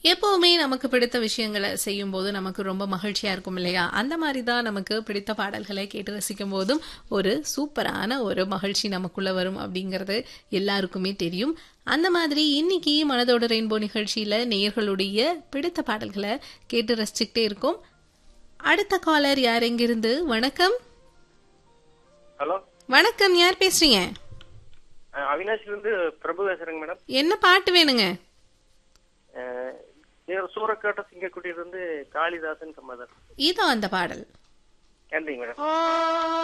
எப்பவுமே நமக்கு பிடித்த விஷயங்களை செய்யும் போது நமக்கு ரொம்ப மகிழ்ச்சியா இருக்கும் இல்லையா அந்த மாதிரி தான் நமக்கு பிடித்த பாடல்களை கேட்டு ரசிக்கும் போதும் ஒரு சூப்பரான ஒரு மகிழ்ச்சி நமக்குள்ள வரும் அப்படிங்கிறது எல்லாருக்குமே தெரியும் அந்த மாதிரி இன்னைக்கு மனதோட ரெயின்போ நிகழ்ச்சியில நேயர்களுடைய பிடித்த பாடல்களை கேட்டு ரசிச்சுக்கிட்டே இருக்கோம் அடுத்த காலர் யார் எங்கிருந்து வணக்கம் ஹலோ வணக்கம் யார் பேசுறீங்க அஹ் அவினாஷ்ல இருந்து பிரபு பேசுறேங்க மேடம் என்ன பாட்டு வேணுங்க அஹ் இவர் சூரக்காட்ட சிங்கக்குட்டியில இருந்து காளிதாசன் சம்மதர் இதோ அந்த பாடல் நன்றிங்க மேடம்